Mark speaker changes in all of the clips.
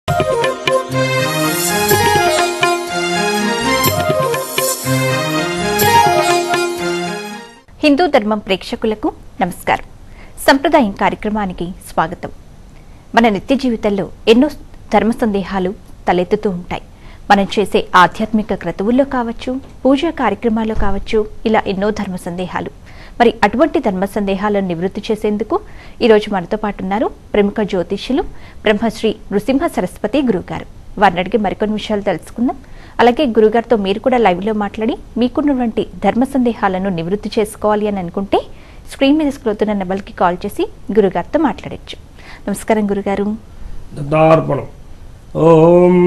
Speaker 1: హిందూ ధర్మం ప్రేక్షకులకు నమస్కారం సంప్రదాయం కార్యక్రమానికి స్వాగతం మన నిత్య జీవితంలో ఎన్నో ధర్మ సందేహాలు తలెత్తుతూ ఉంటాయి మనం చేసే ఆధ్యాత్మిక క్రతువుల్లో కావచ్చు పూజా కార్యక్రమాల్లో కావచ్చు ఇలా ఎన్నో ధర్మ సందేహాలు మరి అటువంటి ధర్మ సందేహాలను నివృత్తి చేసేందుకు ఈరోజు మనతో పాటు ఉన్నారు ప్రముఖ జ్యోతిష్యులు బ్రహ్మశ్రీ నృసింహ సరస్వతి గురుగారు వారిని అడిగి మరికొన్ని విషయాలు తెలుసుకుందాం అలాగే గురుగారితో మీరు కూడా లైవ్లో మాట్లాడి మీకున్నటువంటి ధర్మ సందేహాలను నివృత్తి చేసుకోవాలి అని అనుకుంటే స్క్రీన్ మీద స్క్రోతున్న నెంబర్కి కాల్ చేసి గురుగారితో మాట్లాడచ్చు నమస్కారం గురుగారు
Speaker 2: దత్తార్పణం ఓం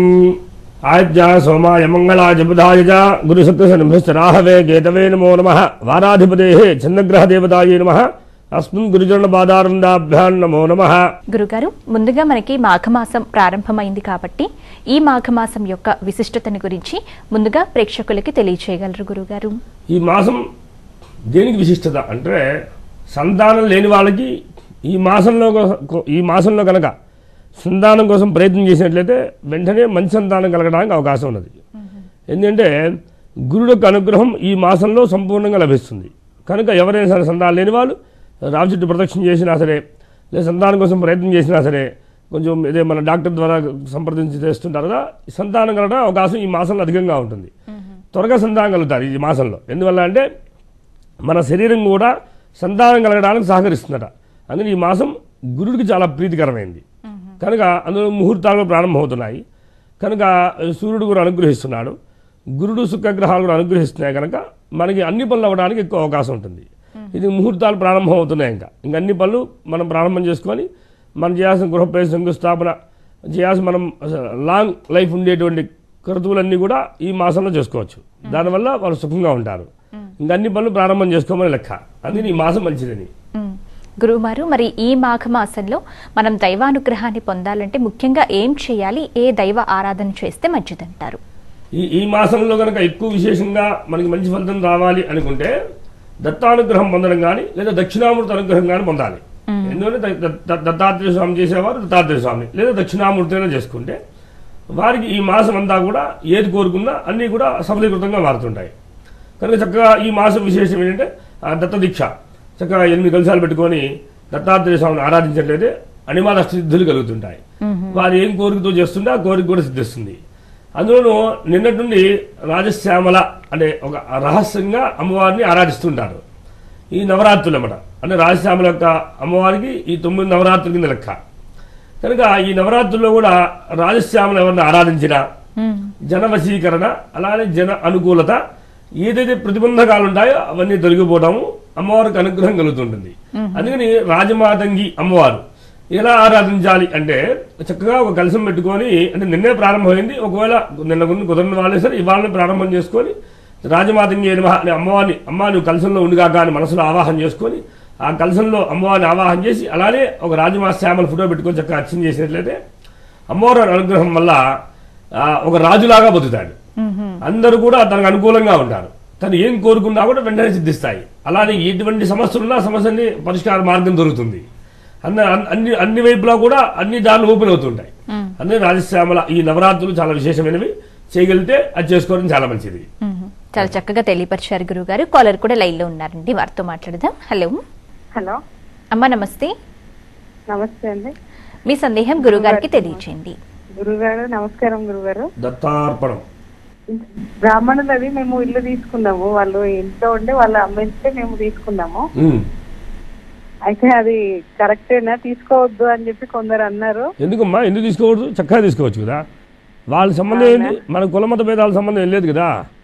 Speaker 2: ఆద్య సోమాయ మంగళాయ బుధాయ చ గురుశక్తిశనిభ్యశ్చ రాహవే కేతవే నమో నమ వారాధిపతే చంద్రగ్రహ దేవతాయ నమ అస్మిన్ గురుచరణ పాదారందాభ్యాన్ నమో నమ
Speaker 1: గురుగారు ముందుగా మనకి మాఘమాసం ప్రారంభమైంది కాబట్టి ఈ మాఘమాసం యొక్క విశిష్టతని గురించి ముందుగా ప్రేక్షకులకి తెలియచేయగలరు గురుగారు
Speaker 2: ఈ మాసం దేనికి విశిష్టత అంటే సంతానం లేని వాళ్ళకి ఈ మాసంలో కొ- ఈ మాసంలో కనుక సంతానం కోసం ప్రయత్నం చేసినట్లయితే వెంటనే మంచి సంతానం కలగడానికి అవకాశం ఉన్నది ఎందుకంటే గురుడు యొక్క అనుగ్రహం ఈ మాసంలో సంపూర్ణంగా లభిస్తుంది కనుక ఎవరైనా సరే సంతానం లేని వాళ్ళు రావి చెట్టు ప్రదక్షిణ చేసినా సరే లేదా సంతానం కోసం ప్రయత్నం చేసినా సరే కొంచెం ఇదే మన డాక్టర్ ద్వారా సంప్రదించి చేస్తుంటారు కదా ఈ సంతానం కలగడం అవకాశం ఈ మాసంలో అధికంగా ఉంటుంది త్వరగా సంతానం కలుగుతారు ఈ మాసంలో ఎందువల్ల అంటే మన శరీరం కూడా సంతానం కలగడానికి సహకరిస్తుందట అందుకని ఈ మాసం గురుడికి చాలా ప్రీతికరమైంది కనుక అందులో ముహూర్తాలు ప్రారంభమవుతున్నాయి కనుక సూర్యుడు కూడా అనుగ్రహిస్తున్నాడు గురుడు శుక్రగ్రహాలు కూడా అనుగ్రహిస్తున్నాయి కనుక మనకి అన్ని పనులు అవ్వడానికి ఎక్కువ అవకాశం ఉంటుంది ఇది ముహూర్తాలు ప్రారంభం అవుతున్నాయి ఇంకా ఇంకా అన్ని పనులు మనం ప్రారంభం చేసుకొని మనం చేయాల్సిన గృహప్రవేశ శంకుస్థాపన చేయాల్సిన మనం లాంగ్ లైఫ్ ఉండేటువంటి క్రతువులన్నీ కూడా ఈ మాసంలో చేసుకోవచ్చు దానివల్ల వాళ్ళు సుఖంగా ఉంటారు ఇంకా అన్ని పనులు ప్రారంభం చేసుకోమని లెక్క అందుకని ఈ మాసం మంచిదని
Speaker 1: మ్మ్. గురువుగారు మరి ఈ మాఘమాసంలో మనం దైవానుగ్రహాన్ని పొందాలంటే ముఖ్యంగా ఏం చేయాలి ఏ దైవ ఆరాధన చేస్తే మంచిదంటారు
Speaker 2: ఈ ఈ మాసంలో కనుక ఎక్కువ విశేషంగా మనకి మంచి ఫలితం రావాలి అనుకుంటే దత్తానుగ్రహం పొందడం కానీ లేదా దక్షిణామూర్తి అనుగ్రహం కానీ పొందాలి ఎందుకంటే ద- ద- ద- దత్తాత్రేయ స్వామి చేసేవారు దత్తాత్రేయ స్వామి లేదా దక్షిణామూర్తి అయినా చేసుకుంటే వారికి ఈ మాసం అంతా కూడా ఏది కోరుకున్నా అన్నీ కూడా సఫలీకృతంగా మారుతుంటాయి కనుక చక్కగా ఈ మాసం విశేషం ఏంటంటే ఆ దత్త దీక్ష చక్కగా ఎనిమిది కలశాలు పెట్టుకొని దత్తాత్రేయ స్వామిని ఆరాధించినట్లయితే అనిమాల సిద్ధులు కలుగుతుంటాయి వారు ఏం కోరికతో చేస్తుంటే ఆ కోరిక కూడా సిద్ధిస్తుంది అందులోనూ నిన్నటి నుండి రాజశ్యామల అనే ఒక రహస్యంగా అమ్మవారిని ఆరాధిస్తుంటారు ఈ నవరాత్రులు అన్నమాట అంటే రాజశ్యామల యొక్క అమ్మవారికి ఈ తొమ్మిది నవరాత్రుల కింద లెక్క కనుక ఈ నవరాత్రుల్లో కూడా రాజశ్యామల ఎవరిని ఆరాధించినా జన వశీకరణ అలానే జన అనుకూలత ఏదైతే ప్రతిబంధకాలు ఉంటాయో అవన్నీ తొలగిపోవడము అమ్మవారికి అనుగ్రహం కలుగుతుంటుంది అందుకని రాజమాతంగి అమ్మవారు ఎలా ఆరాధించాలి అంటే చక్కగా ఒక కలశం పెట్టుకొని అంటే నిన్నే ప్రారంభమైంది ఒకవేళ నిన్న కొన్ని కుదరని వాళ్ళే సరే ఇవాళ ప్రారంభం చేసుకొని రాజమాతంగి నమః అనే అమ్మవారిని అమ్మ నువ్వు కలశంలో ఉండిగాక అని మనసులో ఆవాహన చేసుకొని ఆ కలశంలో అమ్మవారిని ఆవాహన చేసి అలానే ఒక రాజమా శ్యామల ఫోటో పెట్టుకొని చక్కగా అర్చన చేసినట్లయితే అమ్మవారి అనుగ్రహం వల్ల ఆ, ఒక రాజులాగా బతుకుతాడు అందరూ కూడా తనకు అనుకూలంగా ఉంటారు తను ఏం కోరుకున్నా కూడా వెంటనే సిద్ధిస్తాయి అలానే ఎటువంటి సమస్యలున్నా ఆ సమస్యని పరిష్కార మార్గం దొరుకుతుంది అన్న అన్- అన్ని అన్ని వైపులా కూడా అన్ని దారులు ఓపెన్ అవుతుంటాయి అందుకే రాజశ్యామల ఈ నవరాత్రులు చాలా విశేషమైనవి చేయగలిగితే అది చేసుకోవడం చాలా మంచిది
Speaker 1: మ్మ్. చాలా చక్కగా తెలియపరిచారు గురుగారు కాలర్ కూడా లైన్లో ఉన్నారండి వారితో మాట్లాడదాం హలో
Speaker 3: హలో
Speaker 1: అమ్మ నమస్తే
Speaker 3: నమస్తే అండి
Speaker 1: మీ సందేహం గురుగారికి తెలియచేయండి
Speaker 3: గురుగారు నమస్కారం గురుగారు
Speaker 2: దత్తార్పణం
Speaker 3: బ్రాహ్మణులది మేము ఇల్లు తీసుకున్నాము వాళ్ళు ఇంట్లో ఉండి వాళ్ళు అమ్మిస్తే మేము తీసుకున్నాము
Speaker 2: ఉమ్.
Speaker 3: అయితే అది కరెక్టేనా తీసుకోవద్దు అని చెప్పి కొందరు అన్నారు
Speaker 2: ఎందుకమ్మా ఎందుకు తీసుకోకూడదు చక్కగా తీసుకోవచ్చు కదా వాళ్ళ సంబంధం ఏంటి మన కులమత భేదాల సంబంధం ఏం లేదు కదా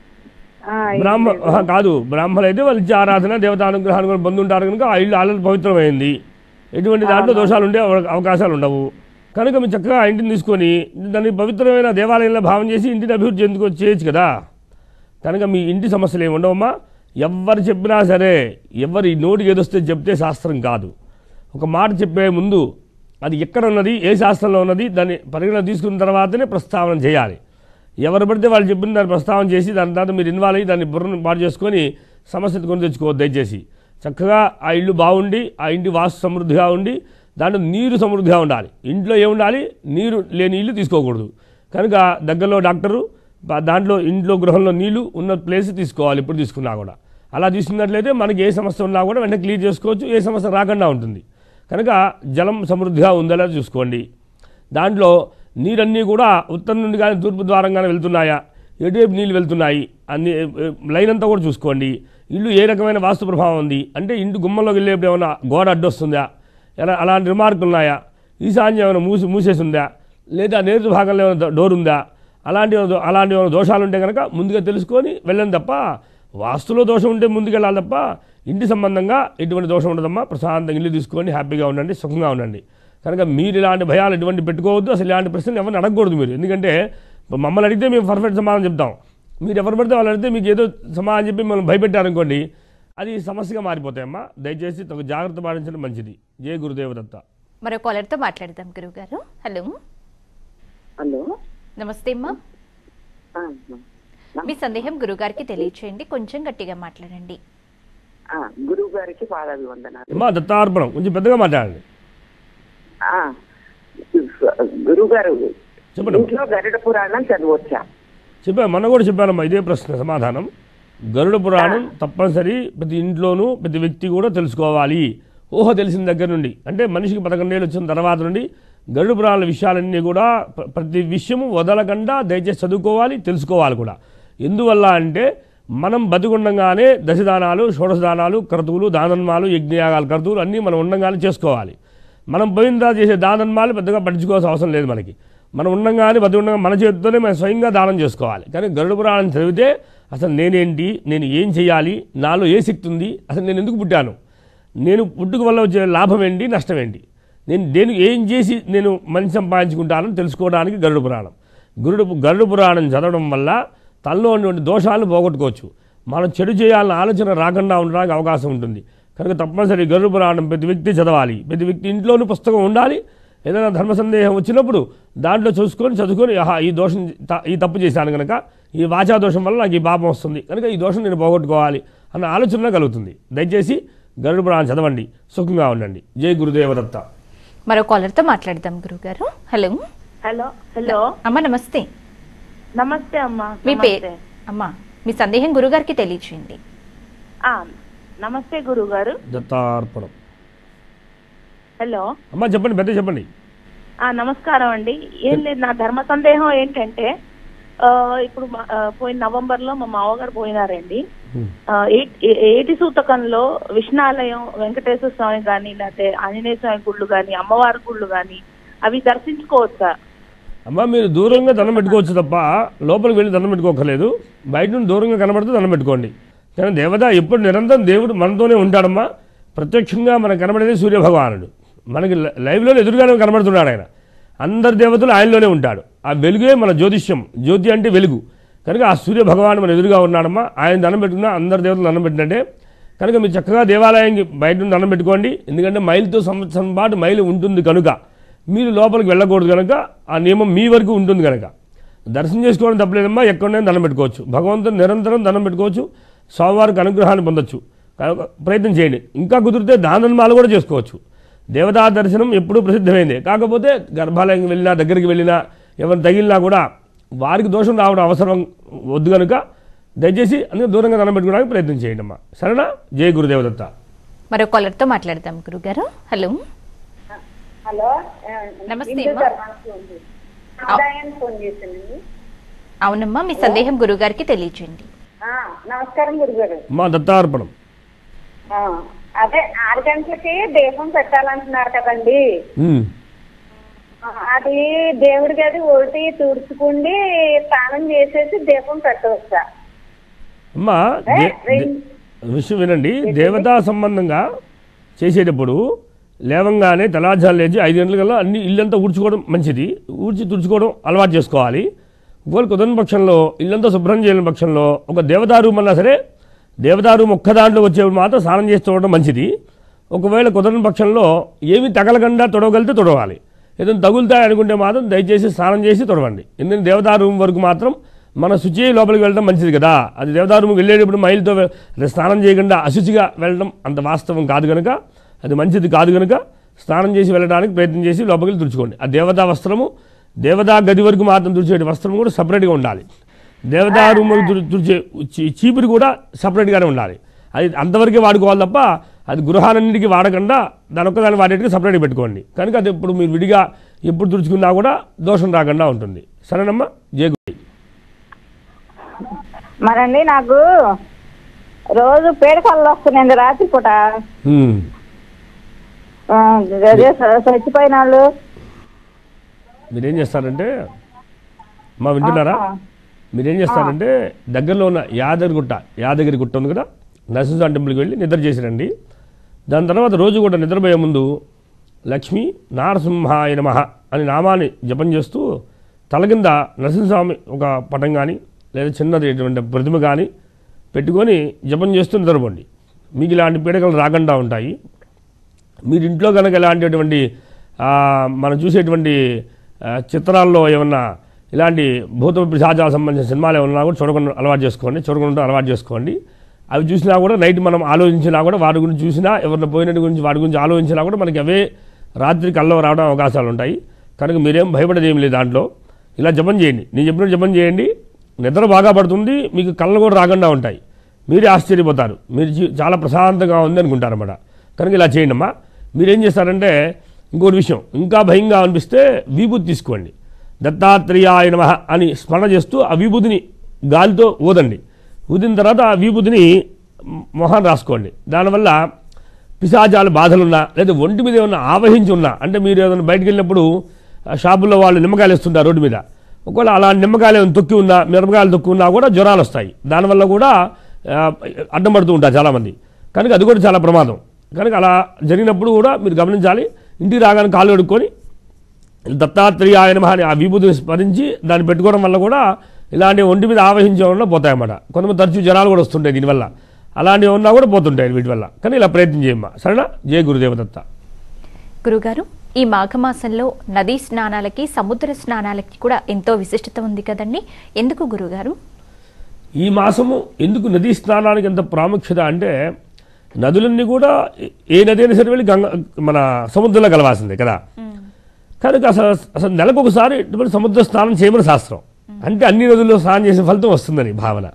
Speaker 3: ఆ,
Speaker 2: బ్రాహ్మ ఆహా, కాదు బ్రాహ్మణులు అయితే వాళ్ళు ఇచ్చే ఆరాధన దేవతానుగ్రహాన్ని కూడా పొంది ఉంటారు కనుక ఆ ఇల్లు ఆల్రెడీ పవిత్రమైంది ఎటువంటి దాంట్లో దోషాలు ఉండే అవ- అవకాశాలు ఉండవు కనుక మీరు చక్కగా ఆ ఇంటిని తీసుకొని దాన్ని పవిత్రమైన దేవాలయంలో భావం చేసి ఇంటిని అభివృద్ధి చెందుకు చేయొచ్చు కదా కనుక మీ ఇంటి సమస్యలు ఏమి ఉండవమ్మా ఎవ్వరు చెప్పినా సరే ఎవరి నోటికి ఏదొస్తే చెప్తే శాస్త్రం కాదు ఒక మాట చెప్పే ముందు అది ఎక్కడ ఉన్నది ఏ శాస్త్రంలో ఉన్నది దాన్ని పరిగణ తీసుకున్న తర్వాతనే ప్రస్తావన చేయాలి ఎవరు పడితే వాళ్ళు చెప్పిన దాన్ని ప్రస్తావన చేసి దాని తర్వాత మీరు ఇన్వాల్వ్ అయ్యి దాన్ని బుర్రను పాటు చేసుకొని సమస్య కొని తెచ్చుకోవద్దు దయచేసి చక్కగా ఆ ఇల్లు బాగుండి ఆ ఇంటి వాస్తు సమృద్ధిగా ఉండి దాంట్లో నీరు సమృద్ధిగా ఉండాలి ఇంట్లో ఏముండాలి నీరు లేని ఇల్లు తీసుకోకూడదు కనుక దగ్గరలో డాక్టరు బ- దాంట్లో ఇంట్లో గృహంలో నీళ్లు ఉన్న ప్లేస్ తీసుకోవాలి ఇప్పుడు తీసుకున్నా కూడా అలా తీసుకున్నట్లయితే మనకి ఏ సమస్య ఉన్నా కూడా వెంటనే క్లియర్ చేసుకోవచ్చు ఏ సమస్య రాకుండా ఉంటుంది కనుక జలం సమృద్ధిగా ఉందేలా చూసుకోండి దాంట్లో నీరన్నీ కూడా ఉత్తరం నుండి కానీ తూర్పు ద్వారంగానే వెళ్తున్నాయా ఎటువైపు నీళ్ళు వెళ్తున్నాయి అన్ని ఏ, ఏ, లైన్ అంతా కూడా చూసుకోండి ఇల్లు ఏ రకమైన వాస్తు ప్రభావం ఉంది అంటే ఇంటి గుమ్మంలోకి వెళ్ళేప్పుడు ఏమైనా గోడ అడ్డొస్తుందా ఎలా అలాంటి రిమార్కులు ఉన్నాయా ఈశాన్యం ఏమైనా మూసి మూసేసి ఉందా లేదా నేరుడు భాగంలో ఏమైనా డోర్ ఉందా అలాంటి ఏమైనా- అలాంటి ఏమైనా దోషాలు ఉంటే కనుక ముందుగా తెలుసుకొని వెళ్ళండి తప్ప వాస్తులో దోషం ఉంటే ముందుకెళ్ళాలి తప్ప ఇంటి సంబంధంగా ఎటువంటి దోషం ఉండదమ్మా ప్రశాంతంగా ఇల్లు తీసుకొని హ్యాపీగా ఉండండి సుఖంగా ఉండండి కనుక మీరు ఇలాంటి భయాలు ఎటువంటి పెట్టుకోవద్దు అసలు ఇలాంటి ప్రశ్నలు ఎవరిని అడగకూడదు మీరు ఎందుకంటే ఇప్పుడు మమ్మల్ని అడిగితే మేము పర్ఫెక్ట్ సమాధానం చెప్తాం మీరు ఎవరు పడితే వాళ్ళు అడిగితే మీకు ఏదో సమాధానం చెప్పి మిమ్మల్ని భయపెట్టారనుకోండి అది సమస్యగా మారిపోతాయమ్మా దయచేసి తగు జాగ్రత్త పాటించడం మంచిది జయ గురుదేవదత్త
Speaker 1: మరో కాలర్తో మాట్లాడదాం గురుగారు హలో
Speaker 4: హలో
Speaker 1: నమస్తే అమ్మా
Speaker 4: ఆ,
Speaker 1: మీ సందేహం గురుగారికి తెలియచేయండి కొంచెం గట్టిగా మాట్లాడండి
Speaker 4: ఆ, గురువు గారికి పాదాభివందనాలు
Speaker 2: అమ్మా దత్తార్పణం కొంచెం పెద్దగా మాట్లాడండి
Speaker 4: ఆ, గురువు గారు
Speaker 2: చెప్పండి.
Speaker 4: ఇంట్లో గరుడ పురాణం చదవచ్చా
Speaker 2: చెప్పా మొన్న కూడా చెప్పానమ్మా ఇదే ప్రశ్న సమాధానం గరుడ పురాణం తప్పనిసరి ప్రతి ఇంట్లోనూ ప్రతి వ్యక్తి కూడా తెలుసుకోవాలి ఊహ తెలిసిన దగ్గర నుండి అంటే మనిషికి పదకొండేళ్ళు వచ్చిన తర్వాత నుండి గరుడ పురాణాల విషయాలన్నీ కూడా ప్ర- ప్రతి విషయము వదలకుండా దయచేసి చదువుకోవాలి తెలుసుకోవాలి కూడా ఎందువల్ల అంటే మనం బతికుండగానే దశదానాలు షోడశదానాలు క్రతువులు దానన్మాలు యజ్ఞయాగాలు క్రతువులు అన్నీ మనం ఉండంగానే చేసుకోవాలి మనం పోయిన తర్వాత చేసే దానన్మాలు పెద్దగా పట్టించుకోవాల్సిన అవసరం లేదు మనకి మనం ఉండంగానే బతి ఉండగా మన చేతితోనే మనం స్వయంగా దానం చేసుకోవాలి కానీ గరుడ పురాణం చదివితే అసలు నేనేంటి నేను ఏం చేయాలి నాలో ఏ శక్తి ఉంది అసలు నేను ఎందుకు పుట్టాను నేను పుట్టుక వల్ల వచ్చే లాభం ఏంటి నష్టం ఏంటి నేను దేని ఏం చేసి నేను మంచి సంపాదించుకుంటానని తెలుసుకోవడానికి గరుడ పురాణం గరుడు గరుడ పురాణం చదవడం వల్ల తనలో ఉన్నటువంటి దోషాలను పోగొట్టుకోవచ్చు మనం చెడు చేయాలన్న ఆలోచన రాకుండా ఉండడానికి అవకాశం ఉంటుంది కనుక తప్పనిసరి గరుడ పురాణం ప్రతి వ్యక్తి చదవాలి ప్రతి వ్యక్తి ఇంట్లోనూ పుస్తకం ఉండాలి ఏదైనా ధర్మ సందేహం వచ్చినప్పుడు దాంట్లో చూసుకొని చదువుకొని ఆహా ఈ దోషం త- ఈ తప్పు చేశాను కనుక ఈ వాచా దోషం వల్ల నాకు ఈ పాపం వస్తుంది కనుక ఈ దోషం నేను పోగొట్టుకోవాలి అన్న ఆలోచన కలుగుతుంది దయచేసి గరుడ పురాణం చదవండి సుఖంగా ఉండండి జై గురుదేవదత్త
Speaker 1: మరో కాలర్తో మాట్లాడదాం గురుగారు హలో
Speaker 3: హలో హలో
Speaker 1: అమ్మ నమస్తే
Speaker 3: నమస్తే అమ్మా
Speaker 1: మీ
Speaker 3: నమస్తే.
Speaker 1: పేరు అమ్మా మీ సందేహం గురుగారికి తెలియచేయండి
Speaker 3: ఆ, నమస్తే గురువు గారు
Speaker 2: దత్తార్పణం
Speaker 3: హలో
Speaker 2: అమ్మా చెప్పండి పెద్ద చెప్పండి
Speaker 3: ఆ నమస్కారం అండి ఏం లేదు నా ధర్మ సందేహం ఏంటంటే ఆ, ఇప్పుడు మా- ఆ, పోయిన నవంబర్ లో మా మామగారు పోయినారండి
Speaker 2: హ్మ్.
Speaker 3: ఆ, ఏ- ఏ- ఏటి సూతకంలో విష్ణాలయం వెంకటేశ్వర స్వామి గాని లేకపోతే ఆంజనేయ స్వామి గుళ్ళు గాని అమ్మవారి గుళ్ళు గాని అవి దర్శించుకోవచ్చా
Speaker 2: అమ్మా మీరు దూరంగా దండం పెట్టుకోవచ్చు తప్ప లోపలికి వెళ్ళి దండం పెట్టుకోకర్లేదు బయట నుండి దూరంగా కనబడితే దండం పెట్టుకోండి కానీ దేవత ఎప్పుడు నిరంతరం దేవుడు మనతోనే ఉంటాడమ్మా ప్రత్యక్షంగా మనకు కనబడేది సూర్యభగవానుడు మనకి లై- లైవ్లో ఎదురుగానే కనబడుతున్నాడు ఆయన అందరి దేవతలు ఆయనలోనే ఉంటాడు ఆ వెలుగే మన జ్యోతిష్యం జ్యోతి అంటే వెలుగు కనుక ఆ సూర్య భగవాన్ మన ఎదురుగా ఉన్నాడమ్మా ఆయన దండం పెట్టుకున్నా అందరి దేవతలు దండం పెట్టినట్టే కనుక మీరు చక్కగా దేవాలయానికి బయట నుండి దండం పెట్టుకోండి ఎందుకంటే మైలుతో సంవత్సరం పాటు మైలు ఉంటుంది కనుక మీరు లోపలికి వెళ్ళకూడదు కనుక ఆ నియమం మీ వరకు ఉంటుంది కనుక దర్శనం చేసుకోవడం తప్పలేదమ్మా ఎక్కడైనా దండం పెట్టుకోవచ్చు భగవంతుని నిరంతరం దండం పెట్టుకోవచ్చు స్వామివారికి అనుగ్రహాన్ని పొందొచ్చు కనుక ప్రయత్నం చేయండి ఇంకా కుదిరితే దానన్మాలు కూడా చేసుకోవచ్చు దేవతా దర్శనం ఎప్పుడూ ప్రసిద్ధమైందే కాకపోతే గర్భాలయంకి వెళ్ళినా దగ్గరికి వెళ్ళినా ఎవరు తగిలినా కూడా వారికి దోషం రావడం అవసరం వద్దు కనుక దయచేసి అందుకే దూరంగా దండం పెట్టుకోవడానికి ప్రయత్నం చేయండి అమ్మా సరేనా జై గురుదేవదత్త
Speaker 1: మరో కాలర్తో మాట్లాడదాం గురుగారు హలో
Speaker 5: హలో
Speaker 1: నమస్తే
Speaker 5: హిందూ
Speaker 1: అమ్మా.
Speaker 5: ధర్మానికి ఉంది ఆదాయాన్ని ఫోన్ చేశానండి
Speaker 1: అవునమ్మా మీ సందేహం గురుగారికి తెలియచేయండి
Speaker 5: ఆ, నమస్కారం గురుగారు
Speaker 2: అమ్మా దత్తార్పణం
Speaker 5: ఆ, అదే ఆరు గంటలకి దీపం పెట్టాలంటున్నారు కదండి
Speaker 2: ఉమ్.
Speaker 5: ఆ, అది దేవుడి గది ఒకటి తుడుచుకుండి స్నానం చేసేసి దీపం పెట్టవచ్చా
Speaker 2: అమ్మా దే- దే- విషయం వినండి దేవతా సంబంధంగా చేసేటప్పుడు లేవంగానే తలాజాలు లేచి ఐదు గంటలకల్లా అన్ని ఇల్లంతా ఊడ్చుకోవడం మంచిది ఊడ్చి తుడుచుకోవడం అలవాటు చేసుకోవాలి ఒకవేళ కుదరని పక్షంలో ఇల్లంతా శుభ్రం చేయని పక్షంలో ఒక దేవతా రూమ్ అన్నా సరే దేవతా రూమ్ ఒక్క దాంట్లో వచ్చేప్పుడు మాత్రం స్నానం చేసి చూడడం మంచిది ఒకవేళ కుదరని పక్షంలో ఏమి తగలకుండా తొడవగలిగితే తొడవాలి ఏదైనా తగులుతాయి అనుకుంటే మాత్రం దయచేసి స్నానం చేసి తొడవండి ఎందుకంటే దేవతా రూమ్ వరకు మాత్రం మన శుచి లోపలికి వెళ్ళడం మంచిది కదా అది దేవతా రూమ్కి వెళ్ళేటప్పుడు మైలుతో వె- స్నానం చేయకుండా అశుచిగా వెళ్ళడం అంత వాస్తవం కాదు కనుక అది మంచిది కాదు కనుక స్నానం చేసి వెళ్ళడానికి ప్రయత్నం చేసి లోపలికి వెళ్ళి తుడుచుకోండి ఆ దేవతా వస్త్రము దేవతా గది వరకు మాత్రం తుడిచే వస్త్రం కూడా సపరేట్గా ఉండాలి దేవతా రూమ్ వరకు తుడి- తుడిచే చీ- చీపురు కూడా సపరేట్గానే ఉండాలి అది అంతవరకే వాడుకోవాలి తప్ప అది గృహాలన్నిటికీ వాడకుండా దాని ఒక్కదాన్ని వాడేటికి సపరేట్గా పెట్టుకోండి కనుక అది ఇప్పుడు మీరు విడిగా ఎప్పుడు తుడుచుకున్నా కూడా దోషం రాకుండా ఉంటుంది సరేనమ్మా జయ గురు
Speaker 5: మరండి నాకు రోజు పేడ కళ్ళు వస్తున్నాయండి రాత్రిపూట
Speaker 2: హ్మ్.
Speaker 5: ఆ, అదే స- చచ్చిపోయిన వాళ్ళు
Speaker 2: మీరేం చేస్తారంటే మా వింటున్నారా
Speaker 5: ఆ.
Speaker 2: మీరేం చేస్తారంటే దగ్గరలో ఉన్న యాదగిరి గుట్ట యాదగిరి గుట్ట ఉంది కదా నరసింహస్వామి టెంపుల్కి వెళ్ళి నిద్ర చేసిరండి దాని తర్వాత రోజు కూడా నిద్రపోయే ముందు లక్ష్మి నారసింహాయ నమః అని నామాన్ని జపం చేస్తూ తల కింద నరసింహస్వామి ఒక పటం కానీ లేదా చిన్నది ఎటువంటి ప్రతిమ కానీ పెట్టుకొని జపం చేస్తూ నిద్రపోండి మీకు ఇలాంటి పీడకలు రాకుండా ఉంటాయి మీరు ఇంట్లో కనుక ఇలాంటిటువంటి ఆ, మనం చూసేటువంటి ఆ, చిత్రాల్లో ఏమన్నా ఇలాంటి భూత పిశాచాలకు సంబంధించిన సినిమాలు ఏమన్నా కూడా చూడకుండా అలవాటు చేసుకోండి చూడకుండా అలవాటు చేసుకోండి అవి చూసినా కూడా నైట్ మనం ఆలోచించినా కూడా వాటి గురించి చూసినా ఎవరిని పోయినట్టు గురించి వాటి గురించి ఆలోచించినా కూడా మనకి అవే రాత్రి కల్లో రావడం అవకాశాలు ఉంటాయి కనుక మీరేం భయపడేది ఏం లేదు దాంట్లో ఇలా జపం చేయండి నేను చెప్పినట్టు జపం చేయండి నిద్ర బాగా పడుతుంది మీకు కళ్ళు కూడా రాకుండా ఉంటాయి మీరే ఆశ్చర్యపోతారు మీరు జీ- చాలా ప్రశాంతంగా ఉంది అనుకుంటారన్నమాట కనుక ఇలా చేయండి అమ్మా మీరేం చేస్తారంటే ఇంకోటి విషయం ఇంకా భయంగా అనిపిస్తే విభూతి తీసుకోండి దత్తాత్రేయాయ నమః అని స్మరణ చేస్తూ ఆ విభూతిని గాలితో ఊదండి ఊదిన తర్వాత ఆ విభూతిని మొహం రాసుకోండి దానివల్ల పిశాచాలు బాధలున్నా లేదా ఒంటి మీద ఏమన్నా ఆవహించి ఉన్నా అంటే మీరు ఏదైనా బయటకు వెళ్ళినప్పుడు ఆ షాపుల్లో వాళ్ళు నిమ్మకాయలు ఇస్తుంటారు రోడ్డు మీద ఒకవేళ అలా నిమ్మకాయలు ఏమైనా తొక్కి ఉన్నా మిరపకాయలు తొక్కి ఉన్నా కూడా జ్వరాలు వస్తాయి దానివల్ల కూడా ఆ, అడ్డం పడుతూ ఉంటారు చాలామంది కనుక అది కూడా చాలా ప్రమాదం కనుక అలా జరిగినప్పుడు కూడా మీరు గమనించాలి ఇంటికి రాగానే కాళ్ళు కడుక్కొని దత్తాత్రేయాయ నమః అని ఆ విభూతిని స్మరించి దాన్ని పెట్టుకోవడం వల్ల కూడా ఇలాంటి ఒంటి మీద ఆవహించే వల్ల పోతాయన్నమాట కొంతమంది తరచూ జ్వరాలు కూడా వస్తుంటాయి దీనివల్ల అలాంటివి ఉన్నా కూడా పోతుంటాయి వీటి వల్ల కానీ ఇలా ప్రయత్నం చేయమ్మా సరేనా జయ గురుదేవదత్త
Speaker 1: గురుగారు ఈ మాఘమాసంలో నదీ స్నానాలకి సముద్ర స్నానాలకి కూడా ఎంతో విశిష్టత ఉంది కదండి ఎందుకు గురుగారు
Speaker 2: ఈ మాసము ఎందుకు నదీ స్నానానికి ఎంత ప్రాముఖ్యత అంటే నదులన్నీ కూడా ఏ- ఏ నది అయినా సరే వెళ్ళి గంగ మన సముద్రంలో కలవాల్సిందే కదా కనుక అసలు అసలు నెలకు ఒకసారి ఇటువంటి సముద్ర స్నానం చేయమని శాస్త్రం అంటే అన్ని నదుల్లో స్నానం చేసే ఫలితం వస్తుందని భావన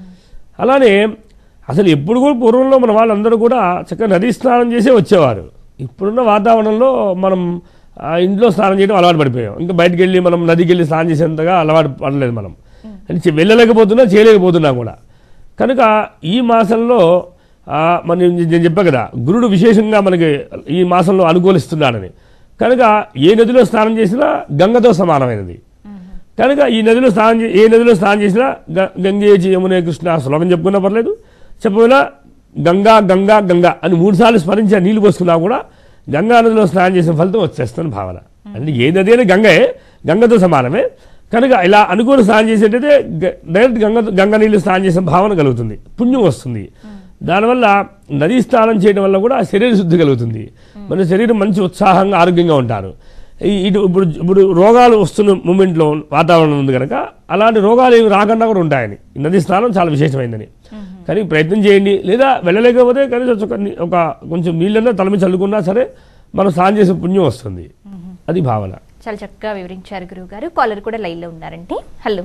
Speaker 2: అలానే అసలు ఎప్పుడు కూడా పూర్వంలో మన వాళ్ళందరూ కూడా చక్కగా నదీ స్నానం చేసే వచ్చేవారు ఇప్పుడున్న వాతావరణంలో మనం ఆ, ఇంట్లో స్నానం చేయడం అలవాటు పడిపోయాం ఇంకా బయటికి వెళ్ళి మనం నదికి వెళ్ళి స్నానం చేసేంతగా అలవాటు పడలేదు మనం అంటే చె- వెళ్ళలేకపోతున్నా చేయలేకపోతున్నా కూడా కనుక ఈ మాసంలో ఆ, మనం నేను చెప్పా కదా గురుడు విశేషంగా మనకి ఈ మాసంలో అనుకూలిస్తున్నాడని కనుక ఏ నదిలో స్నానం చేసినా గంగతో సమానమైనది కనుక ఈ నదిలో స్నానం చే- ఏ నదిలో స్నానం చేసినా గ- గంగే చ యమునే కృష్ణ శ్లోకం చెప్పుకున్నా పర్లేదు చెప్పినా గంగా గంగా గంగా అని మూడుసార్లు స్మరించి ఆ నీళ్లు పోసుకున్నా కూడా గంగా నదిలో స్నానం చేసిన ఫలితం వచ్చేస్తుంది భావన అంటే ఏ నది అయినా గంగే గంగతో సమానమే కనుక ఇలా అనుకూల స్నానం చేసేటైతే గ- డైరెక్ట్ గంగ గంగ నీళ్ళు స్నానం చేసిన భావన కలుగుతుంది పుణ్యం వస్తుంది దానివల్ల నదీ స్నానం చేయడం వల్ల కూడా శరీర శుద్ధి కలుగుతుంది మన శరీరం మంచి ఉత్సాహంగా ఆరోగ్యంగా ఉంటారు ఈ- ఇటు ఇప్పుడు ఇప్పుడు రోగాలు వస్తున్న మూమెంట్లో వాతావరణం ఉంది కనుక అలాంటి రోగాలు ఏమి రాకుండా కూడా ఉంటాయని ఈ నదీ స్నానం చాలా విశేషమైందని కానీ ప్రయత్నం చేయండి లేదా వెళ్ళలేకపోతే కనీసం ఒక ని- ఒక కొంచెం నీళ్ళన్నా తల మీద చల్లుకున్నా సరే మనం స్నానం చేసే పుణ్యం వస్తుంది అది భావన
Speaker 1: చాలా చక్కగా వివరించారు గురువుగారు కాలర్ కూడా లైన్లో ఉన్నారండి హలో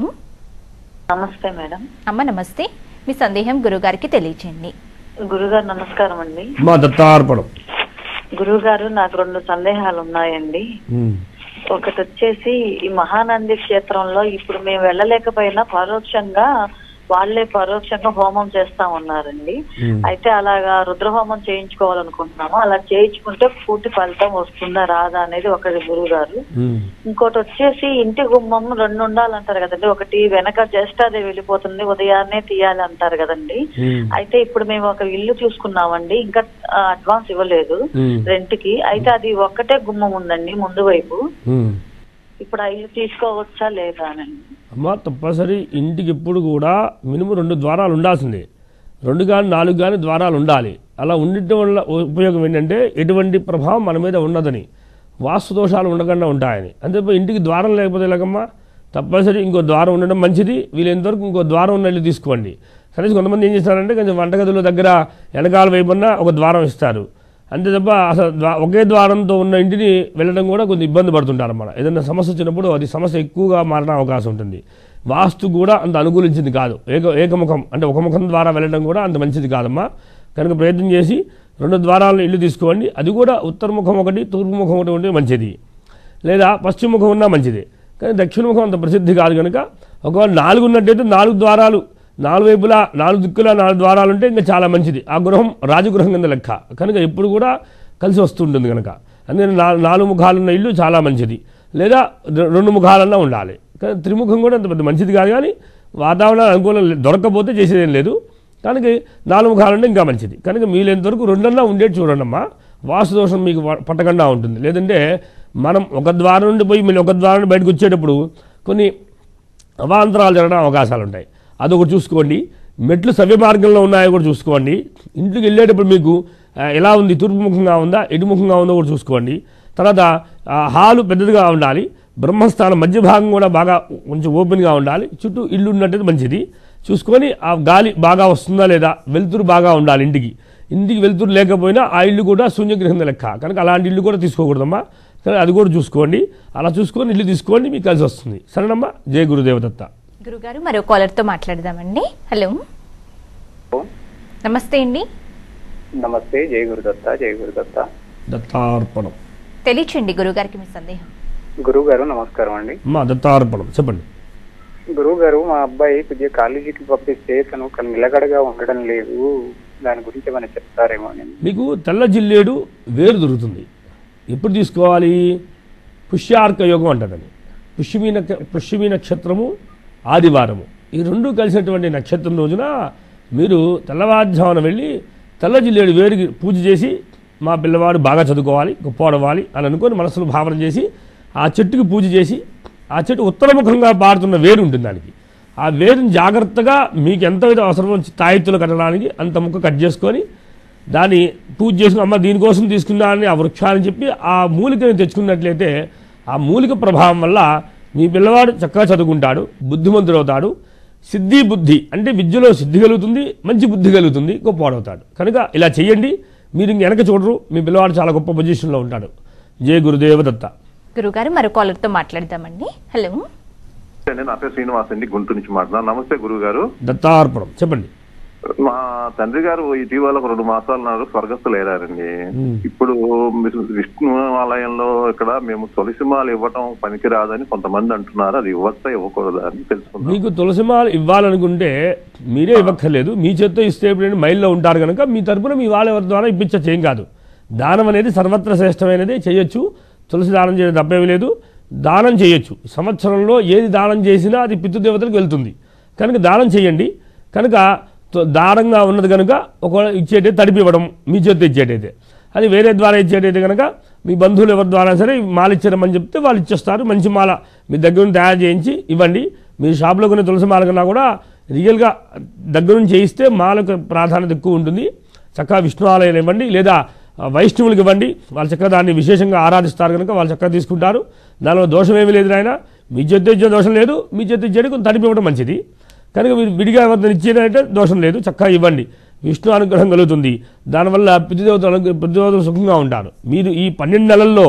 Speaker 6: నమస్తే మేడం
Speaker 1: అమ్మ నమస్తే మీ సందేహం గురువుగారికి తెలియచేయండి
Speaker 6: గురుగారు నమస్కారం అండి
Speaker 2: మా దత్తార్పణం
Speaker 6: గురుగారు నాకు రెండు సందేహాలు ఉన్నాయండి
Speaker 2: ఉమ్.
Speaker 6: ఒకటి వచ్చేసి ఈ మహానంది క్షేత్రంలో ఇప్పుడు మేము వెళ్ళలేకపోయినా పరోక్షంగా వాళ్ళే పరోక్షంగా హోమం చేస్తా ఉన్నారండి
Speaker 2: Hmm.
Speaker 6: అయితే అలాగా రుద్రహోమం చేయించుకోవాలనుకుంటున్నాము అలా చేయించుకుంటే పూర్తి ఫలితం వస్తుందా రాదా అనేది ఒకటి గురువు గారు
Speaker 2: ఉమ్.
Speaker 6: ఇంకోటి వచ్చేసి ఇంటి గుమ్మం రెండు ఉండాలంటారు కదండి ఒకటి వెనక జ్యేష్ఠాదేవి వెళ్ళిపోతుంది ఉదయాన్నే తీయాలి అంటారు కదండి
Speaker 2: ఉమ్.
Speaker 6: అయితే ఇప్పుడు మేము ఒక ఇల్లు చూసుకున్నామండి ఇంకా ఆ, అడ్వాన్స్ ఇవ్వలేదు
Speaker 2: ఉమ్.
Speaker 6: రెంట్ కి అయితే అది ఒక్కటే గుమ్మం ఉందండి ముందు వైపు
Speaker 2: ఉమ్.
Speaker 6: ఇప్పుడు ఆ ఇల్లు తీసుకోవచ్చా లేదా అనండి
Speaker 2: అమ్మ తప్పనిసరి ఇంటికి ఎప్పుడు కూడా మినిమం రెండు ద్వారాలు ఉండాల్సిందే రెండు కానీ నాలుగు కానీ ద్వారాలు ఉండాలి అలా ఉండటం వల్ల ఉపయోగం ఏంటంటే ఎటువంటి ప్రభావం మన మీద ఉండదని వాస్తు దోషాలు ఉండకుండా ఉంటాయని అంతే తప్ప ఇంటికి ద్వారం లేకపోతే ఎలాగమ్మా తప్పనిసరి ఇంకో ద్వారం ఉండడం మంచిది వీలైనంతవరకు ఇంకో ద్వారం ఉన్న ఇల్లు తీసుకోండి కనీసం కొంతమంది ఏం చేస్తారంటే కొంచెం వంటగదిలో దగ్గర వెనకాల వైపున ఒక ద్వారం ఇస్తారు అంతే తప్ప అసలు ద్వా- ఒకే ద్వారంతో ఉన్న ఇంటిని వెళ్ళడం కూడా కొంచెం ఇబ్బంది పడుతుంటారు అన్నమాట ఏదైనా సమస్య వచ్చినప్పుడు అది సమస్య ఎక్కువగా మారడం అవకాశం ఉంటుంది వాస్తు కూడా అంత అనుకూలించింది కాదు ఏక ఏకముఖం అంటే ఒక ముఖం ద్వారా వెళ్ళడం కూడా అంత మంచిది కాదమ్మా కనుక ప్రయత్నం చేసి రెండు ద్వారాలను ఇల్లు తీసుకోండి అది కూడా ఉత్తర ముఖం ఒకటి తూర్పు ముఖం ఒకటి ఉంటే మంచిది లేదా పశ్చిమ ముఖం ఉన్నా మంచిదే కానీ దక్షిణ ముఖం అంత ప్రసిద్ధి కాదు కనుక ఒకవేళ నాలుగు ఉన్నట్టయితే నాలుగు ద్వారాలు నాలుగు వైపులా నాలుగు దిక్కులా నాలుగు ద్వారాలు ఉంటే ఇంకా చాలా మంచిది ఆ గృహం రాజగృహం కింద లెక్క కనుక ఎప్పుడు కూడా కలిసి వస్తుంటుంది కనుక అందుకని నా- నాలుగు ముఖాలున్న ఇల్లు చాలా మంచిది లేదా రె- రెండు ముఖాలన్నా ఉండాలి కానీ త్రిముఖం కూడా అంత పెద్ద మంచిది కాదు కానీ వాతావరణం అనుకూలం లే- దొరకకపోతే చేసేదేం లేదు కనుక నాలుగు ముఖాలుంటే ఇంకా మంచిది కనుక వీలైనంతవరకు రెండన్నా ఉండేది చూడండి అమ్మా వాస్తు దోషం మీకు వ- పట్టకుండా ఉంటుంది లేదంటే మనం ఒక ద్వారం నుండి పోయి మళ్ళీ ఒక ద్వారం నుండి బయటకు వచ్చేటప్పుడు కొన్ని అవాంతరాలు జరగడం అవకాశాలు ఉంటాయి అదొకటి చూసుకోండి మెట్లు సవ్య మార్గంలో ఉన్నాయో కూడా చూసుకోండి ఇంటికి వెళ్ళేటప్పుడు మీకు ఆ, ఎలా ఉంది తూర్పు ముఖంగా ఉందా ఎటుముఖంగా ఉందో కూడా చూసుకోండి తర్వాత ఆ, హాలు పెద్దదిగా ఉండాలి బ్రహ్మస్థానం మధ్య భాగం కూడా బాగా కొంచెం ఓపెన్గా ఉండాలి చుట్టూ ఇల్లు ఉన్నట్టయితే మంచిది చూసుకొని ఆ గాలి బాగా వస్తుందా లేదా వెలుతురు బాగా ఉండాలి ఇంటికి ఇంటికి వెలుతురు లేకపోయినా ఆ ఇల్లు కూడా శూన్యగ్రహం లెక్క కనుక అలాంటి ఇల్లు కూడా తీసుకోకూడదమ్మా కానీ అది కూడా చూసుకోండి అలా చూసుకొని ఇల్లు తీసుకోండి మీకు కలిసి వస్తుంది సరేనమ్మా జయ గురుదేవదత్త
Speaker 1: గురుగారు మరో కాలర్తో మాట్లాడదామండి హలో నమస్తే అండి
Speaker 7: నమస్తే జై గురుదత్త జై గురుదత్త
Speaker 2: దత్తార్పణం
Speaker 1: తెలియచండి గురుగారికి మీ సందేహం
Speaker 7: గురువు గారు నమస్కారం అండి
Speaker 2: అమ్మా దత్తార్పణం చెప్పండి
Speaker 7: గురువు గారు మా అబ్బాయి కొద్దిగా కాలేజీకి పంపిస్తే తను ఒక నిలకడగా ఉండడం లేదు దాని గురించి ఏమైనా చెప్తారేమో అని
Speaker 2: మీకు తెల్ల జిల్లేడు వేరు దొరుకుతుంది ఎప్పుడు తీసుకోవాలి పుష్యార్క యోగం అంటదని పుష్యమి నక్ష పుష్యమి నక్షత్రము ఆదివారము ఈ రెండు కలిసినటువంటి నక్షత్రం రోజున మీరు తెల్లవారుజామున వెళ్ళి తెల్ల జిల్లేడు వేడికి పూజ చేసి మా పిల్లవాడు బాగా చదువుకోవాలి గొప్పవాడవాలి అని అనుకొని మనసులో భావన చేసి ఆ చెట్టుకి పూజ చేసి ఆ చెట్టు ఉత్తరముఖంగా పారుతున్న వేరు ఉంటుంది దానికి ఆ వేరుని జాగ్రత్తగా మీకు ఎంతైతే అవసరమో తాయెత్తులు కట్టడానికి అంత ముక్క కట్ చేసుకొని దాన్ని పూజ చేసుకుని అమ్మ దీనికోసం తీసుకున్నానని ఆ వృక్షాన్ని చెప్పి ఆ మూలికని తెచ్చుకున్నట్లయితే ఆ మూలిక ప్రభావం వల్ల మీ పిల్లవాడు చక్కగా చదువుకుంటాడు బుద్ధిమంతుడు అవుతాడు సిద్ధి బుద్ధి అంటే విద్యలో సిద్ధి కలుగుతుంది మంచి బుద్ధి కలుగుతుంది గొప్పవాడవుతాడు కనుక ఇలా చేయండి మీరు ఇంక వెనక చూడరు మీ పిల్లవాడు చాలా గొప్ప పొజిషన్లో ఉంటాడు జయ గురుదేవ దత్త
Speaker 1: గురుగారు మరో కాలర్తో మాట్లాడదామండి హలో
Speaker 8: అండి నా పేరు శ్రీనివాస్ అండి గుంటూరు నుంచి మాట్లాడుతున్నాను నమస్తే గురువు గారు
Speaker 2: దత్తార్పణం చెప్పండి
Speaker 8: మా తండ్రి గారు ఇటీవల ఒక రెండు మాసాలు నాడు స్వర్గస్థులు అయ్యారండి ఇప్పుడు విష్ణు- విష్ణు ఆలయంలో ఇక్కడ మేము తులసిమాలు ఇవ్వటం పనికిరాదని కొంతమంది అంటున్నారు అది ఇవ్వచ్చా ఇవ్వకూడదా అని తెలుసుకుందాం
Speaker 2: మీకు తులసిమాల ఇవ్వాలనుకుంటే మీరే ఇవ్వక్కర్లేదు మీ చేత్తో ఇస్తే ఇప్పుడు మైల్లో ఉంటారు కనుక మీ తరపున మీ వాళ్ళ ఎవరి ద్వారా ఇప్పించచ్చు ఏం కాదు దానం అనేది సర్వత్ర శ్రేష్టమైనది చేయొచ్చు తులసి దానం చేయడం తప్పేమీ లేదు దానం చేయొచ్చు సంవత్సరంలో ఏది దానం చేసినా అది పితృదేవతలకు వెళ్తుంది కనుక దానం చేయండి కనుక తో- దారంగా ఉన్నది కనుక ఒకవేళ ఇచ్చేటైతే తడిపి ఇవ్వడం మీ చేతితో ఇచ్చేటైతే అది వేరే ద్వారా ఇచ్చేటైతే కనుక మీ బంధువులు ఎవరి ద్వారా సరే మాల ఇచ్చారమని చెప్తే వాళ్ళు ఇచ్చేస్తారు మంచి మాల మీ దగ్గర నుండి తయారు చేయించి ఇవ్వండి మీరు షాప్లో కొనే తులసి మాల కన్నా కూడా రియల్గా దగ్గర నుంచి చేయిస్తే మాలకు ప్రాధాన్యత ఎక్కువ ఉంటుంది చక్కగా విష్ణు ఆలయం ఇవ్వండి లేదా ఆ, వైష్ణవులకు ఇవ్వండి వాళ్ళు చక్కగా దాన్ని విశేషంగా ఆరాధిస్తారు కనుక వాళ్ళు చక్కగా తీసుకుంటారు దానిలో దోషం ఏమీ లేదు నాయన మీ చేతి ఇచ్చే దోషం లేదు మీ చేతి ఇచ్చేది కొంచెం తడిపి ఇవ్వడం మంచిది కనుక మీరు విడిగా ఎవరిని ఇచ్చేదంటే దోషం లేదు చక్కగా ఇవ్వండి విష్ణు అనుగ్రహం కలుగుతుంది దానివల్ల పితృదేవతలు అనుగ్ర- పితృదేవతలు సుఖంగా ఉంటారు మీరు ఈ పన్నెండు నెలల్లో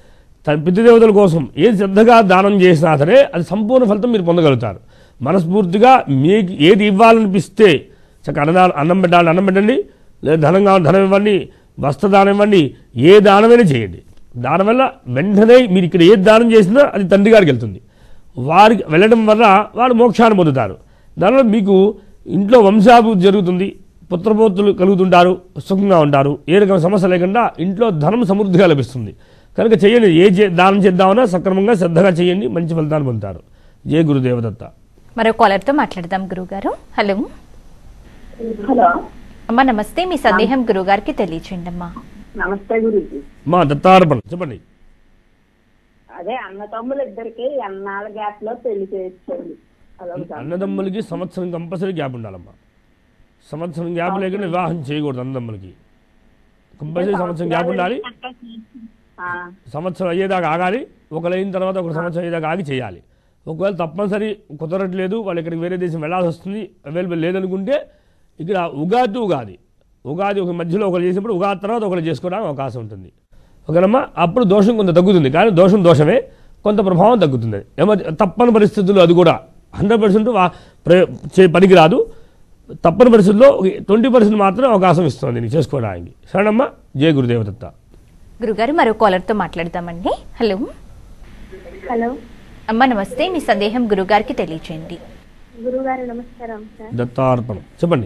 Speaker 2: తన పితృదేవతల కోసం ఏది శ్రద్ధగా దానం చేసినా సరే అది సంపూర్ణ ఫలితం మీరు పొందగలుగుతారు మనస్ఫూర్తిగా మీకు ఏది ఇవ్వాలనిపిస్తే చక్కగా అన్నదానం అన్నం పెట్టాలి అన్నం పెట్టండి లేదా ధనం కావాలి ధనం ఇవ్వండి వస్త్రదానం ఇవ్వండి ఏ దానమైనా చేయండి దానివల్ల వెంటనే మీరు ఇక్కడ ఏ దానం చేసినా అది తండ్రి గారికి వెళ్తుంది వారికి వెళ్ళడం వల్ల వారు మోక్షాన్ని పొందుతారు దానివల్ల మీకు ఇంట్లో వంశాభివృద్ధి జరుగుతుంది పుత్రపోతులు కలుగుతుంటారు సుఖంగా ఉంటారు ఏ రకమైన సమస్య లేకుండా ఇంట్లో ధనం సమృద్ధిగా లభిస్తుంది కనుక చేయండి ఏ చే- దానం చేద్దామన్నా సక్రమంగా శ్రద్ధగా చేయండి మంచి ఫలితాన్ని పొందుతారు జయ గురుదేవదత్త
Speaker 1: మరో కాలర్తో మాట్లాడదాం గురుగారు హలో
Speaker 5: హలో
Speaker 1: అమ్మా నమస్తే మీ సందేహం గురుగారికి తెలియచేయండి అమ్మా
Speaker 5: నమస్తే గురుజీ
Speaker 2: మా దత్తార్పణ చెప్పండి
Speaker 5: అదే అన్న తమ్ములు ఇద్దరికి ఎన్నాళ్ళ గ్యాప్ లో పెళ్లి చేయించండి అదొకటి
Speaker 2: అన్నదమ్ములకి సంవత్సరం కంపల్సరీ గ్యాప్ ఉండాలమ్మా సంవత్సరం గ్యాప్ లేకుండా వివాహం చేయకూడదు అన్నదమ్ములకి కంపల్సరీ సంవత్సరం గ్యాప్ ఉండాలి
Speaker 5: ఆ,
Speaker 2: సంవత్సరం అయ్యేదాకా ఆగాలి ఒకరు అయిన తర్వాత ఒక సంవత్సరం అయ్యేదాకా ఆగి చేయాలి ఒకవేళ తప్పనిసరి కుదరట్లేదు వాళ్ళు ఇక్కడికి వేరే దేశం వెళ్ళాల్సి వస్తుంది అవైలబుల్ లేదనుకుంటే ఇక్కడ ఉగాది ఉగాది ఉగాది ఒక మధ్యలో ఒకరు చేసినప్పుడు ఉగాది తర్వాత ఒకరు చేసుకోవడానికి అవకాశం ఉంటుంది ఓకేనమ్మా అప్పుడు దోషం కొంత తగ్గుతుంది కానీ దోషం దోషమే కొంత ప్రభావం తగ్గుతుంది ఎమర్ తప్పని పరిస్థితుల్లో అది కూడా హండ్రెడ్ పర్సెంట్ పనికిరాదు తప్పని పరిస్థితుల్లో ట్వంటీ పర్సెంట్ మాత్రం అవకాశం ఇస్తుంది నీకు చేసుకోవడానికి సరేనమ్మా జయ గురుదేవదత్త
Speaker 1: గురుగారు మరో కాలర్తో మాట్లాడదామండి హలో
Speaker 5: హలో
Speaker 1: అమ్మ నమస్తే మీ సందేహం గురుగారికి తెలియచేయండి
Speaker 5: గురుగారు నమస్కారం సార్
Speaker 2: దత్తార్పణం చెప్పండి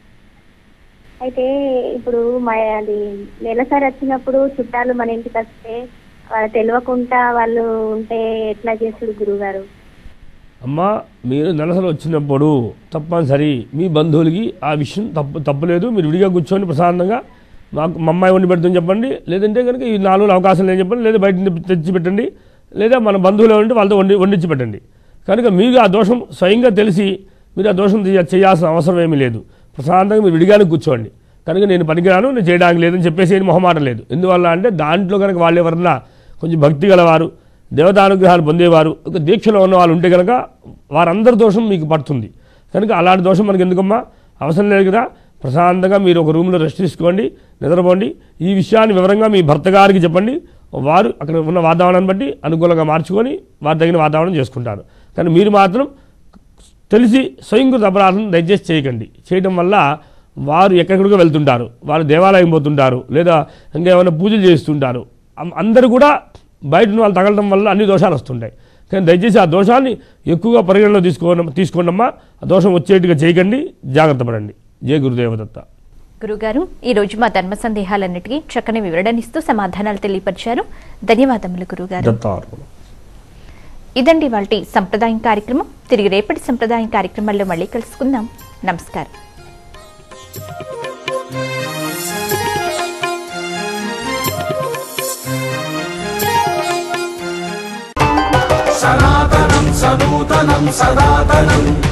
Speaker 5: అయితే ఇప్పుడు మా అది నెలసరి వచ్చినప్పుడు చుట్టాలు మన ఇంటికి వస్తే వాళ్ళు తెలియకుండా వాళ్ళు ఉంటే ఎట్లా చేస్తుడు గురుగారు
Speaker 2: అమ్మా మీరు నెలసలు వచ్చినప్పుడు తప్పనిసరి మీ బంధువులకి ఆ విషయం తప్పు తప్పులేదు మీరు విడిగా కూర్చొని ప్రశాంతంగా మాకు మా అమ్మాయి వండి పెడుతుంది చెప్పండి లేదంటే కనుక ఈ నాలుగు రోజులు అవకాశం లేని చెప్పండి లేదా బయట నుంచి తెచ్చి పెట్టండి లేదా మన బంధువులు ఉంటే వాళ్ళతో వండి వండించి పెట్టండి కనుక మీరు ఆ దోషం స్వయంగా తెలిసి మీరు ఆ దోషం చేయ- చేయాల్సిన అవసరం ఏమీ లేదు ప్రశాంతంగా మీరు విడిగానే కూర్చోండి కనుక నేను పనికిరాను నేను చేయడానికి లేదని చెప్పేసి ఏం మొహమాట లేదు ఎందువల్ల అంటే దాంట్లో కనుక వాళ్ళు ఎవరన్నా కొంచెం భక్తి గలవారు దేవతానుగ్రహాలు పొందేవారు ఒక దీక్షలో ఉన్న వాళ్ళు ఉంటే కనుక వారందరి దోషం మీకు పడుతుంది కనుక అలాంటి దోషం మనకి ఎందుకమ్మా అవసరం లేదు కదా ప్రశాంతంగా మీరు ఒక రూమ్లో రెస్ట్ తీసుకోండి నిద్రపోండి ఈ విషయాన్ని వివరంగా మీ భర్త గారికి చెప్పండి వారు అక్కడ ఉన్న వాతావరణాన్ని బట్టి అనుకూలంగా మార్చుకొని వారి తగిన వాతావరణం చేసుకుంటారు కానీ మీరు మాత్రం తెలిసి స్వయంకృత అపరాధం దయచేసి చేయకండి చేయడం వల్ల వారు ఎక్కడికో వెళ్తుంటారు వారు దేవాలయం పోతుంటారు లేదా ఇంకా ఏమైనా పూజలు చేస్తుంటారు అం- అందరూ కూడా బయట ఉన్న వాళ్ళు తగలడం వల్ల అన్ని దోషాలు వస్తుంటాయి కానీ దయచేసి ఆ దోషాన్ని ఎక్కువగా పరిగణలో తీసుకో తీసుకోండమ్మా ఆ దోషం వచ్చేట్టుగా చేయకండి జాగ్రత్త పడండి జయ గురుదేవదత్త
Speaker 1: గురుగారు ఈ రోజు మా ధర్మ సందేహాలన్నిటికీ చక్కని వివరణనిస్తూ సమాధానాలు తెలియపరిచారు ధన్యవాదములు గురుగారు
Speaker 2: దత్తార్పణం
Speaker 1: ఇదండి వాళ్ళ సంప్రదాయం కార్యక్రమం తిరిగి రేపటి సంప్రదాయం కార్యక్రమాల్లో మళ్ళీ కలుసుకుందాం నమస్కారం
Speaker 9: సనాతనం సనూతనం సనాతనం